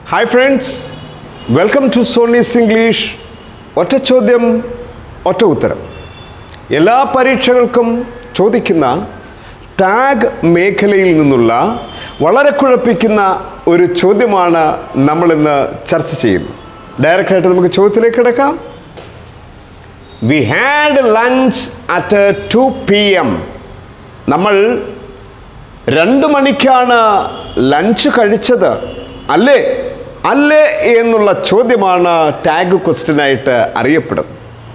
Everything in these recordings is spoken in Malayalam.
Hi friends welcome to Soni's English ഒറ്റ ചോദ്യം ഒറ്റ ഉത്തരം എല്ലാ പരീക്ഷകൾക്കും ചോദിക്കുന്ന ടാഗ് മേഖലയിൽ നിന്നുള്ള വളരെ കുഴപ്പിക്കുന്ന ഒരു ചോദ്യമാണ് നമ്മളിന്ന് ചർച്ച ചെയ്യുന്നത് ഡയറക്റ്റായിട്ട് നമുക്ക് ചോദ്യത്തിലേക്ക് കിടക്കാം we had lunch at two P M നമ്മൾ രണ്ട് മണിക്കാണ് ലഞ്ച് കഴിച്ചത് അല്ലേ അല്ലേ എന്നുള്ള ചോദ്യമാണ് ടാഗ് ക്വസ്റ്റ്യനായിട്ട് അറിയപ്പെടുന്നത്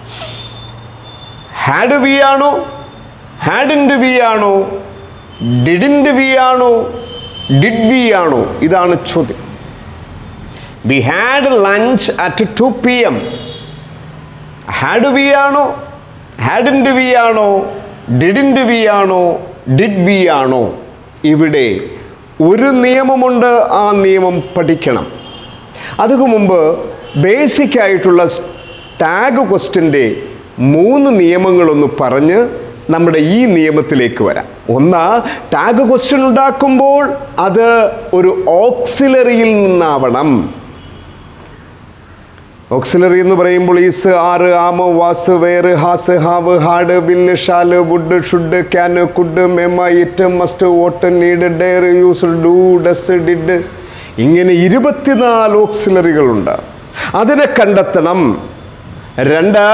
ഹാഡ് വി ആണോ ഹാഡിൻഡ് വി ആണോ ഡിഡിൻഡ് വി ആണോ ഡിഡ് വി ആണോ ഇതാണ് ചോദ്യം we had lunch at two P M had we ആണോ ഹാഡിൻഡ് വി ആണോ ഡിഡിൻഡ് വി ആണോ ഡിഡ് വി ആണോ ഇവിടെ ഒരു നിയമമുണ്ട് ആ നിയമം പഠിക്കണം അതിനു മുമ്പ് ബേസിക് ആയിട്ടുള്ള ടാഗ് ക്വസ്റ്റിൻ്റെ മൂന്ന് നിയമങ്ങളൊന്ന് പറഞ്ഞ് നമ്മുടെ ഈ നിയമത്തിലേക്ക് വരാം ഒന്ന് ടാഗ് ക്വസ്റ്റ്യൻ ഉണ്ടാക്കുമ്പോൾ അത് ഒരു ഓക്സിലറിയിൽ നിന്നാവണം ഓക്സിലറി എന്ന് പറയുമ്പോൾ is are am was were has have had will shall would should can could may might must ought need dare use do does did ഇങ്ങനെ ഇരുപത്തിനാല് ഓക്സിലറികളുണ്ട് അതിനെ കണ്ടെത്തണം രണ്ട്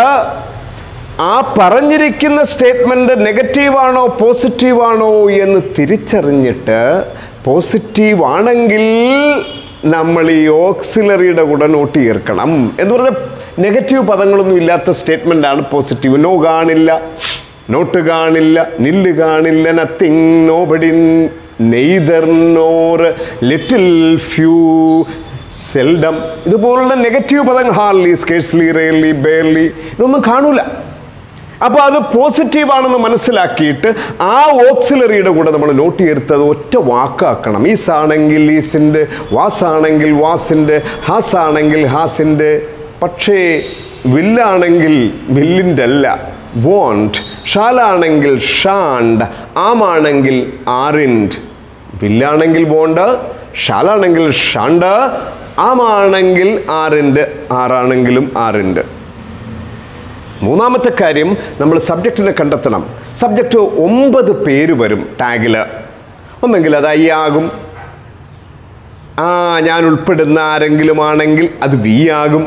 ആ പറഞ്ഞിരിക്കുന്ന സ്റ്റേറ്റ്മെൻറ്റ് നെഗറ്റീവാണോ പോസിറ്റീവാണോ എന്ന് തിരിച്ചറിഞ്ഞിട്ട് പോസിറ്റീവ് ആണെങ്കിൽ നമ്മൾ ഈ ഓക്സിലറിയുടെ കൂടെ നോട്ട് ചേർക്കണം എന്ന് പറഞ്ഞാൽ നെഗറ്റീവ് പദങ്ങളൊന്നും ഇല്ലാത്ത സ്റ്റേറ്റ്മെൻ്റ് ആണ് പോസിറ്റീവ് നോ കാണില്ല നോട്ട് കാണില്ല നില്ല് കാണില്ല nothing nobody neither nor little few seldom ഇതുപോലുള്ള നെഗറ്റീവ് പദങ്ങൾ ഹാർലി സ്കേഴ്സ്ലി റെയർലി ബെയർലി ഇതൊന്നും കാണൂല അപ്പോൾ അത് പോസിറ്റീവാണെന്ന് മനസ്സിലാക്കിയിട്ട് ആ ഓക്സിലറിയുടെ കൂടെ നമ്മൾ നോട്ട് ചേർത്തത് ഒറ്റ വാക്കാക്കണം ഈസ് ആണെങ്കിൽ ഈസിൻ്റെ വാസ് ആണെങ്കിൽ വാസിൻ്റെ ഹാസ് ആണെങ്കിൽ ഹാസിൻ്റെ പക്ഷേ വില്ലാണെങ്കിൽ വില്ലിൻ്റെ അല്ല വോണ്ട് ഷാലാണെങ്കിൽ ഷാണ്ട് ആമാണെങ്കിൽ ആറിൻഡ് വില്ലാണെങ്കിൽ വോണ്ട് ഷാലാണെങ്കിൽ ഷാണ്ട് ആമാണെങ്കിൽ ആറിൻഡ് ആറാണെങ്കിലും ആറിൻഡ് മൂന്നാമത്തെ കാര്യം നമ്മൾ സബ്ജക്റ്റിനെ കണ്ടെത്തണം സബ്ജക്റ്റ് ഒമ്പത് പേര് വരും ടാഗിൽ ഒന്നെങ്കിൽ അത് ഐ ആകും ആ ഞാൻ ഉൾപ്പെടുന്ന ആരെങ്കിലും ആണെങ്കിൽ അത് വി ആകും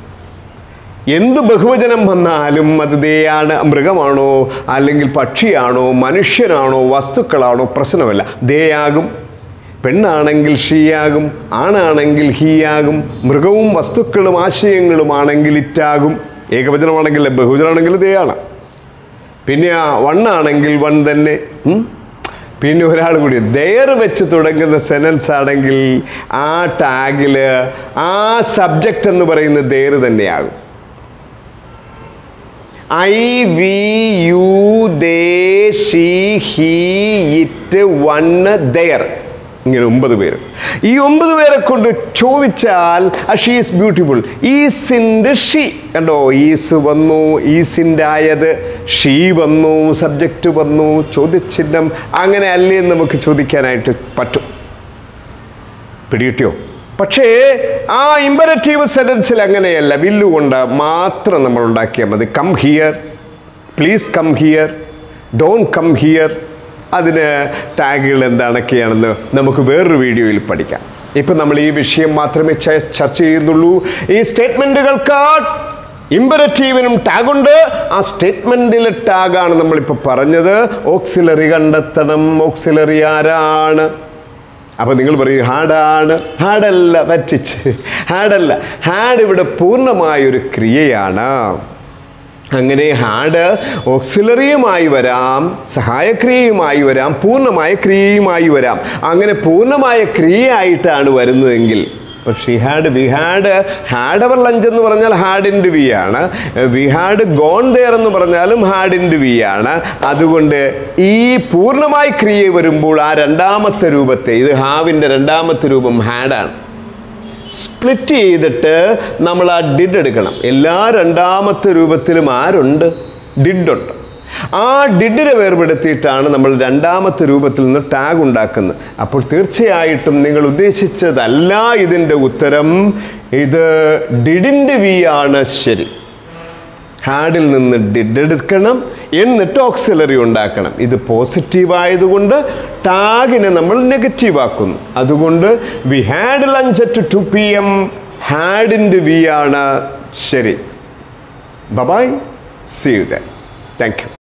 എന്ത് ബഹുവചനം വന്നാലും അത് ദേയാണ് മൃഗമാണോ അല്ലെങ്കിൽ പക്ഷിയാണോ മനുഷ്യനാണോ വസ്തുക്കളാണോ പ്രശ്നമല്ല ദേയാകും പെണ്ണാണെങ്കിൽ ഷീയാകും ആണാണെങ്കിൽ ഹീയാകും മൃഗവും വസ്തുക്കളും ആശയങ്ങളുമാണെങ്കിൽ ഇറ്റാകും ഏകവചനമാണെങ്കിൽ ബഹുവചനമാണെങ്കിൽ ദേയാണ് പിന്നെ ആ വണ്ണാണെങ്കിൽ വൺ തന്നെ ഉം? പിന്നെ ഒരാൾ കൂടി ദയർ വെച്ച് തുടങ്ങുന്ന സെനൻസ് ആണെങ്കിൽ ആ ടാഗിൽ ആ സബ്ജക്റ്റ് എന്ന് പറയുന്ന ദയർ തന്നെയാകും I we you they she he it one there ഇങ്ങനെ ഒമ്പത് പേര് ഈ ഒമ്പത് പേരെ കൊണ്ട് ചോദിച്ചാൽ ഷീ ഈസ് ബ്യൂട്ടിഫുൾ ഈസിൻ്റെ ഷീ കണ്ടോ ഈസ് വന്നു ഈസിൻ്റെ ആയത് ഷീ വന്നു സബ്ജക്റ്റ് വന്നു ചോദ്യചിഹ്നം അങ്ങനെ അല്ലേ എന്ന് നമുക്ക് ചോദിക്കാനായിട്ട് പറ്റും പിടികിട്ടിയോ പക്ഷേ ആ ഇമ്പരറ്റീവ് സെൻറ്റൻസിൽ അങ്ങനെയല്ല വില്ലുകൊണ്ട് മാത്രം നമ്മൾ ഉണ്ടാക്കിയാൽ മതി come here please come here don't come here അതിന് ടാഗുകൾ എന്താണൊക്കെയാണെന്ന് നമുക്ക് വേറൊരു വീഡിയോയിൽ പഠിക്കാം ഇപ്പം നമ്മൾ ഈ വിഷയം മാത്രമേ ച- ചർച്ച ചെയ്യുന്നുള്ളൂ ഈ സ്റ്റേറ്റ്മെൻറ്റുകൾക്ക് ഇമ്പരറ്റീവിനും ടാഗുണ്ട് ആ സ്റ്റേറ്റ്മെൻറ്റിലെ ടാഗാണ് നമ്മളിപ്പോൾ പറഞ്ഞത് ഓക്സിലറി കണ്ടെത്തണം ഓക്സിലറി ആരാണ് അപ്പോൾ നിങ്ങൾ പറയും ഹാഡാണ് ഹാഡല്ല പറ്റിച്ച് ഹാഡല്ല ഹാഡ് ഇവിടെ പൂർണ്ണമായൊരു ക്രിയയാണ് അങ്ങനെ ഹാഡ് ഓക്സിലറിയുമായി വരാം സഹായക്രിയയുമായി വരാം പൂർണ്ണമായ ക്രിയയുമായി വരാം അങ്ങനെ പൂർണ്ണമായ ക്രിയയായിട്ടാണ് വരുന്നതെങ്കിൽ ഇപ്പോൾ she had we had had our lunch എന്ന് പറഞ്ഞാൽ ഹാഡിൻ്റെ വി ആണ് വി ഹാഡ് ഗോൺ ദെയർ എന്ന് പറഞ്ഞാലും ഹാഡിൻ്റെ വി ആണ് അതുകൊണ്ട് ഈ പൂർണ്ണമായ ക്രിയ വരുമ്പോൾ ആ രണ്ടാമത്തെ രൂപത്തെ ഇത് ഹാവിൻ്റെ രണ്ടാമത്തെ രൂപം ഹാഡാണ് സ്പ്ലിറ്റ് ചെയ്തിട്ട് നമ്മൾ ആ ഡിഡ് എടുക്കണം എല്ലാ രണ്ടാമത്തെ രൂപത്തിലും ആരുണ്ട് ഡിഡ് ഉണ്ട് ആ ഡിഡിനെ വേർപെടുത്തിയിട്ടാണ് നമ്മൾ രണ്ടാമത്തെ രൂപത്തിൽ നിന്ന് ടാഗ് ഉണ്ടാക്കുന്നത് അപ്പോൾ തീർച്ചയായിട്ടും നിങ്ങൾ ഉദ്ദേശിച്ചതല്ല ഇതിൻ്റെ ഉത്തരം ഇത് ഡിഡിൻ്റെ വി ആണ് ശരി ഹാഡിൽ നിന്ന് ഡിഡ് എടുക്കണം എന്നിട്ട് ഓക്സിലറി ഉണ്ടാക്കണം ഇത് പോസിറ്റീവ് ആയതുകൊണ്ട് ടാഗിനെ നമ്മൾ നെഗറ്റീവ് ആക്കുന്നു അതുകൊണ്ട് we had lunch at two P M ഹാഡിൻ്റെ വി ആണ് ശരി bye bye see you that thank U